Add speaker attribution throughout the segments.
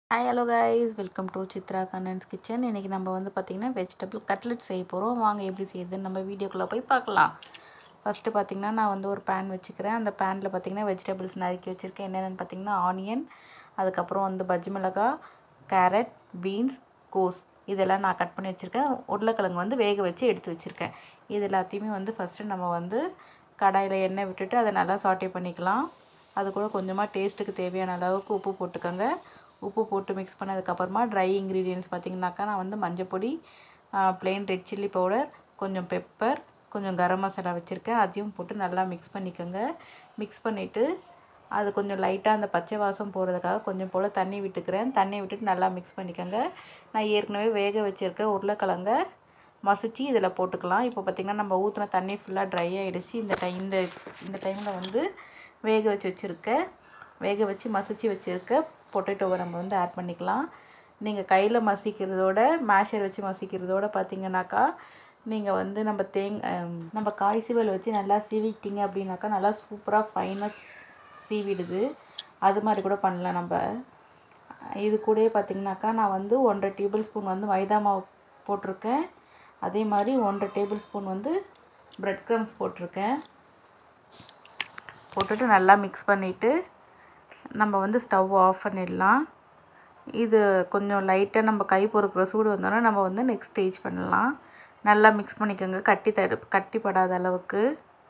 Speaker 1: hi hello guys welcome to Chitra Kannan's kitchen இன்றைக்கி நம்ம வந்து பார்த்திங்கன்னா வெஜிடபிள் கட்லெட் செய்ய போகிறோம் வாங்க எப்படி செய்யுதுன்னு நம்ம வீடியோக்குள்ளே போய் பார்க்கலாம் ஃபஸ்ட்டு பார்த்திங்கன்னா நான் வந்து ஒரு பேன் வச்சுக்கிறேன் அந்த பேனில் பார்த்திங்கன்னா வெஜிடபிள்ஸ் நறுக்கி வச்சுருக்கேன் என்னென்னு பார்த்திங்கன்னா ஆனியன் அதுக்கப்புறம் வந்து பஜ்ஜி மிளகாய் கேரட் பீன்ஸ் கோஸ் இதெல்லாம் நான் கட் பண்ணி வச்சுருக்கேன் உருளைக்கிழங்கு வந்து வேக வச்சு எடுத்து வச்சுருக்கேன் இது எல்லாத்தையுமே வந்து ஃபஸ்ட்டு நம்ம வந்து கடாயில் எண்ணெய் விட்டுட்டு அதை நல்லா சாட்டே பண்ணிக்கலாம் அது கூட கொஞ்சமாக டேஸ்ட்டுக்கு தேவையான அளவுக்கு உப்பு போட்டுக்கோங்க உப்பு போட்டு மிக்ஸ் பண்ணதுக்கப்புறமா ட்ரை இன்க்ரீடியன்ஸ் பார்த்திங்கனாக்கா நான் வந்து மஞ்சப்பொடி ப்ளெயின் ரெட் சில்லி பவுடர் கொஞ்சம் பெப்பர் கொஞ்சம் கரம் மசாலா வச்சுருக்கேன் அதையும் போட்டு நல்லா மிக்ஸ் பண்ணிக்கோங்க மிக்ஸ் பண்ணிவிட்டு அது கொஞ்சம் லைட்டாக அந்த பச்சை வாசம் போகிறதுக்காக கொஞ்சம் போல் தண்ணி விட்டுக்கிறேன் தண்ணி விட்டுட்டு நல்லா மிக்ஸ் பண்ணிக்கோங்க நான் ஏற்கனவே வேக வச்சுருக்க உருளைக்கிழங்க மசிச்சு இதில் போட்டுக்கலாம் இப்போ பார்த்திங்கன்னா நம்ம ஊற்றின தண்ணி ஃபுல்லாக ட்ரை ஆகிடுச்சு இந்த டைம் இந்த இந்த டைமில் வந்து வேக வச்சு வச்சுருக்க வேக வச்சு மசிச்சு வச்சுருக்க பொட்டேட்டோவை நம்ம வந்து ஆட் பண்ணிக்கலாம் நீங்கள் கையில் மசிக்கிறதோட மேஷர் வச்சு மசிக்கிறதோட பார்த்தீங்கன்னாக்கா நீங்கள் வந்து நம்ம தேங் நம்ம காய் சீவல் வச்சு நல்லா சீவிக்கிட்டீங்க அப்படின்னாக்கா நல்லா சூப்பராக ஃபைனாக சீவிடுது அது மாதிரி கூட பண்ணலாம் நம்ம இது கூடயே பார்த்திங்கனாக்கா நான் வந்து ஒன்றரை டேபிள் ஸ்பூன் வந்து மைதா மாவு போட்டிருக்கேன் அதே மாதிரி ஒன்றரை டேபிள் ஸ்பூன் வந்து ப்ரெட் க்ரம்ஸ் போட்டிருக்கேன் போட்டுட்டு நல்லா மிக்ஸ் பண்ணிவிட்டு நம்ம வந்து ஸ்டவ் ஆஃப் பண்ணிடலாம் இது கொஞ்சம் லைட்டாக நம்ம கை பொறுக்கிற சூடு வந்தோன்னா நம்ம வந்து நெக்ஸ்ட் ஸ்டேஜ் பண்ணலாம் நல்லா மிக்ஸ் பண்ணிக்கோங்க கட்டி தடு கட்டி படாத அளவுக்கு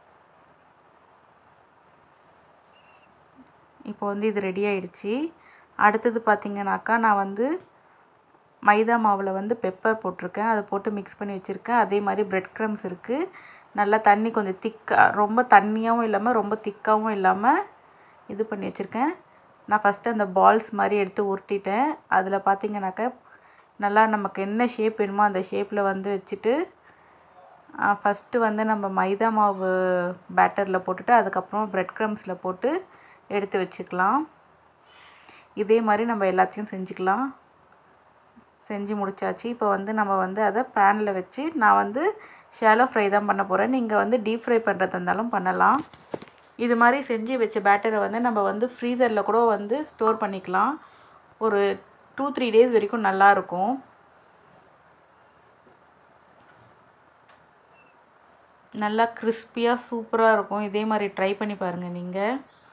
Speaker 1: இப்போ வந்து இது ரெடி ஆயிடுச்சு அடுத்தது பார்த்திங்கனாக்கா நான் வந்து மைதா மாவில் வந்து பெப்பர் போட்டிருக்கேன் அதை போட்டு மிக்ஸ் பண்ணி வச்சுருக்கேன் அதே மாதிரி ப்ரெட் க்ரம்ஸ் இருக்குது நல்லா தண்ணி கொஞ்சம் திக்காக ரொம்ப தண்ணியாகவும் இல்லாமல் ரொம்ப திக்காகவும் இல்லாமல் இது பண்ணி வச்சுருக்கேன் நான் ஃபஸ்ட்டு அந்த பால்ஸ் மாதிரி எடுத்து உருட்டிட்டேன் அதில் பார்த்திங்கனாக்கா நல்லா நமக்கு என்ன ஷேப் வேணுமோ அந்த ஷேப்பில் வந்து வச்சுட்டு ஃபஸ்ட்டு வந்து நம்ம மைதா மாவு பேட்டரில் போட்டுட்டு அதுக்கப்புறம் ப்ரெட் க்ரம்ஸில் போட்டு எடுத்து வச்சுக்கலாம் இதே மாதிரி நம்ம எல்லாத்தையும் செஞ்சுக்கலாம் செஞ்சு முடிச்சாச்சு இப்போ வந்து நம்ம வந்து அதை பேனில் வச்சு நான் வந்து ஷாலோ ஃப்ரை தான் பண்ண போகிறேன் நீங்கள் வந்து டீப் ஃப்ரை பண்ணுறதா இருந்தாலும் பண்ணலாம் இது மாதிரி செஞ்சு வச்ச பேட்டரை வந்து நம்ம வந்து ஃப்ரீசரில் கூட வந்து ஸ்டோர் பண்ணிக்கலாம் ஒரு டூ த்ரீ டேஸ் வரைக்கும் நல்லாயிருக்கும் நல்லா கிறிஸ்பியாக சூப்பராக இருக்கும் இதே மாதிரி ட்ரை பண்ணி பாருங்கள் நீங்கள்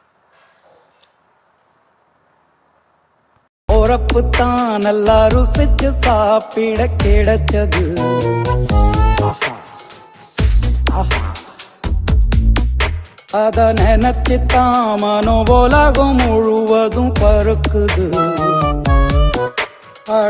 Speaker 2: உறப்பு தான் நல்லா ருசிச்சு சாப்பிட கிடைச்சது ஆஹா ஆஹா அத நினைச்சு தான் மனோ உலகம் முழுவதும் பருக்குது அட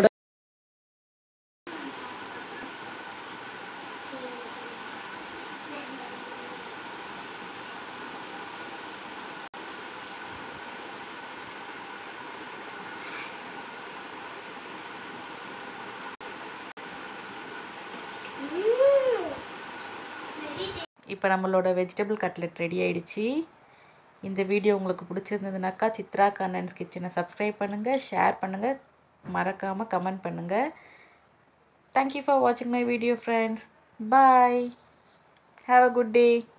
Speaker 1: இப்போ நம்மளோட வெஜிடபிள் கட்லெட் ரெடி ஆயிடுச்சு இந்த வீடியோ உங்களுக்கு பிடிச்சிருந்ததுனாக்கா சித்ரா கண்ணன்ஸ் கிச்சனை சப்ஸ்கிரைப் பண்ணுங்கள் ஷேர் பண்ணுங்கள் மறக்காமல் கமெண்ட் பண்ணுங்கள் தேங்க்யூ ஃபார் வாட்சிங் my video friends bye have a good day